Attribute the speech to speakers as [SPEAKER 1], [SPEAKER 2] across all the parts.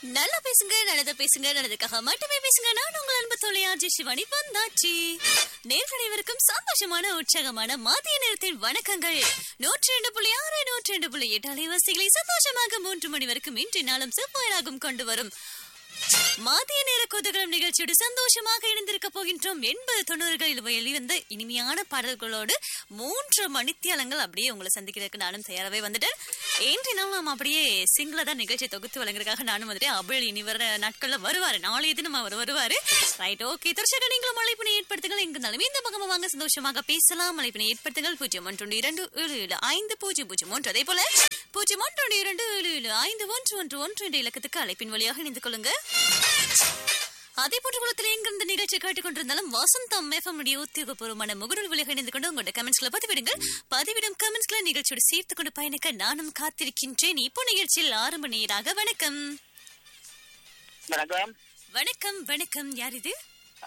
[SPEAKER 1] நல்லா பேசுங்க நல்லத பேசுங்க நல்லதுக்காக மட்டுமே பேசுங்க நான் உங்கள் அன்பு தொழிலாஜி சிவானி வந்தாச்சு நேர்கடைவருக்கும் சந்தோஷமான உற்சாகமான மதிய நேரத்தின் வணக்கங்கள் நூற்றி ரெண்டு புள்ளி ஆறு நூற்றி ரெண்டு புள்ளி எட்டு அலைவாசிகளை சந்தோஷமாக மூன்று மணி வரைக்கும் இன்று நாளும் செவ்வாயிராகும் கொண்டு வரும் மதிய நேர குதகலம் நிகழ்ச்சியோடு சந்தோஷமாக இணைந்திருக்க போகின்றோம் எண்பது தொண்ணூறுகளில் வெளிவந்த இனிமையான பாடல்களோடு மூன்று மணித்தியாலங்கள் அப்படியே உங்களை சந்திக்கிறதுக்கு நானும் தயாராகவே வந்துட்டேன் இன்று நாள் நாம் அப்படியே சிங்கிளா தான் நிகழ்ச்சி தொகுத்து வழங்குறதுக்காக நானும் வந்துட்டேன் அபிள் இனி வர நாட்கள்ல வருவாரு நாளைய தினம் அவர் வருவாரு ரைட் ஓகே தர்ஷக நீங்களும் அழைப்பினை ஏற்படுத்துங்கள் எங்கிருந்தாலும் இந்த பக்கமா வாங்க சந்தோஷமாக பேசலாம் அழைப்பினை ஏற்படுத்துங்கள் பூஜ்ஜியம் ஒன்று இரண்டு ஏழு ஏழு ஐந்து பூஜ்ஜியம் பூஜ்ஜியம் ஒன்று அதே போல பூஜ்ஜியம் ஒன்று இரண்டு ஏழு ஏழு ஐந்து ஒன்று ஒன்று ஒன்று என்ற இலக்கத்துக்கு அழைப்பின் வழியாக இணைந்து கொள்ளுங்க அதே போன்ற குளத்தில் எங்கிருந்த நிகழ்ச்சி கேட்டுக்கொண்டிருந்தாலும் வசந்தம் எஃப்எம் உத்தியோகபூர்வமான முகநூல் வழியாக இணைந்து கொண்டு உங்களோட கமெண்ட்ஸ்களை பதிவிடுங்கள் பதிவிடும் கமெண்ட்ஸ்களை நிகழ்ச்சியோடு சேர்த்து கொண்டு பயணிக்க நானும் காத்திருக்கின்றேன் இப்போ நிகழ்ச்சியில் ஆரம்ப நேராக வணக்கம்
[SPEAKER 2] வணக்கம்
[SPEAKER 1] வணக்கம் வணக்கம் யார் இது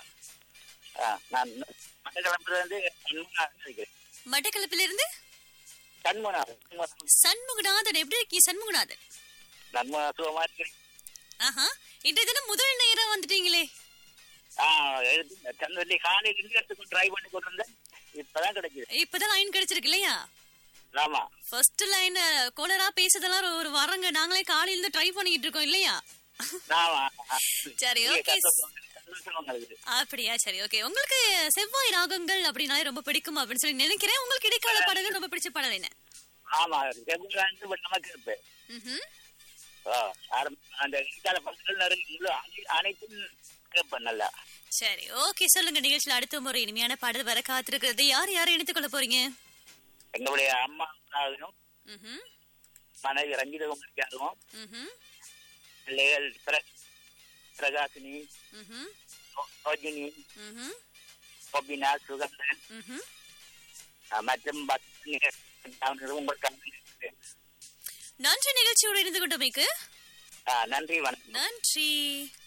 [SPEAKER 2] ஆ, நான் மட்டக்களப்பிலிருந்து சண்முகநாதன் இருக்கிறேன்
[SPEAKER 1] மட்டக்களப்பிலிருந்து
[SPEAKER 2] சண்முகநாதன் சண்முகநாதன்.
[SPEAKER 1] சண்முகநாதன் எப்படி இருக்கீங்க சண்முகநாதன்
[SPEAKER 2] சண்முக சுகமா இருக்கிறேன்
[SPEAKER 1] ஆஹா இன்றைய தினம் முதல் நேரம் வந்துட்டீங்களே
[SPEAKER 2] ஆ எழுதி சந்தவெள்ளி காலையில இருந்து எடுத்து ட்ரை பண்ணி கொண்டு வந்தேன் இப்பதான் கிடைக்குது
[SPEAKER 1] இப்பதான் லைன் கிடைச்சிருக்கு இல்லையா
[SPEAKER 2] ஆமா
[SPEAKER 1] ஃபர்ஸ்ட் லைன் கோலரா பேசுறதெல்லாம் ஒரு- ஒரு வரங்க நாங்களே காலையில இருந்து ட்ரை பண்ணிட்டு இருக்கோம் இல்லையா
[SPEAKER 2] ஆமா
[SPEAKER 1] சரி,
[SPEAKER 2] இங்கே
[SPEAKER 1] okay.
[SPEAKER 2] சந்தோஷம் சந்தோஷம் உங்களுக்கு
[SPEAKER 1] அப்படியா சரி ஓகே உங்களுக்கு செவ்வாய் ராகங்கள் அப்படின்னாலே ரொம்ப பிடிக்கும் அப்படின்னு சொல்லி நினைக்கிறேன் உங்களுக்கு இடைக்கால பாடல்கள் ரொம்ப பிடிச்ச பாடல் என்ன
[SPEAKER 2] ஆமா ரெகுலராந்து நமக்கு இருப்பேன்
[SPEAKER 1] ம்ஹும்.
[SPEAKER 2] ஆ, ஆரம்ப- அந்த இடைக்கால படங்கள் நிறைய முழு அனை- அனைத்தும் கேட்பேன் நல்லா
[SPEAKER 1] சரி ஓகே சொல்லுங்க நிகழ்ச்சியில் அடுத்த முறை இனிமையான பாடல் வர காத்திருக்கிறது யார் யாரை இணைத்துக் கொள்ள போறீங்க
[SPEAKER 2] எங்களுடைய அம்மாவுக்காகவும்
[SPEAKER 1] ம்ஹும்.
[SPEAKER 2] மனைவி ரஞ்சிதகுமாரிக்காகவும்
[SPEAKER 1] ம்ஹும்.
[SPEAKER 2] பிள்ளைகள் பிர- பிரகாசினி
[SPEAKER 1] ம்ஹும்.
[SPEAKER 2] ரோஜினி
[SPEAKER 1] ம்ஹும்.
[SPEAKER 2] பொபினா சுகந்தன்
[SPEAKER 1] ம்ஹும்.
[SPEAKER 2] ஆ, மற்றும் பத்மினி உங்களுக்கு
[SPEAKER 1] நன்றி நிகழ்ச்சியோடு இணைந்து கொண்டமைக்கு
[SPEAKER 2] நன்றி வணக்கம்
[SPEAKER 1] நன்றி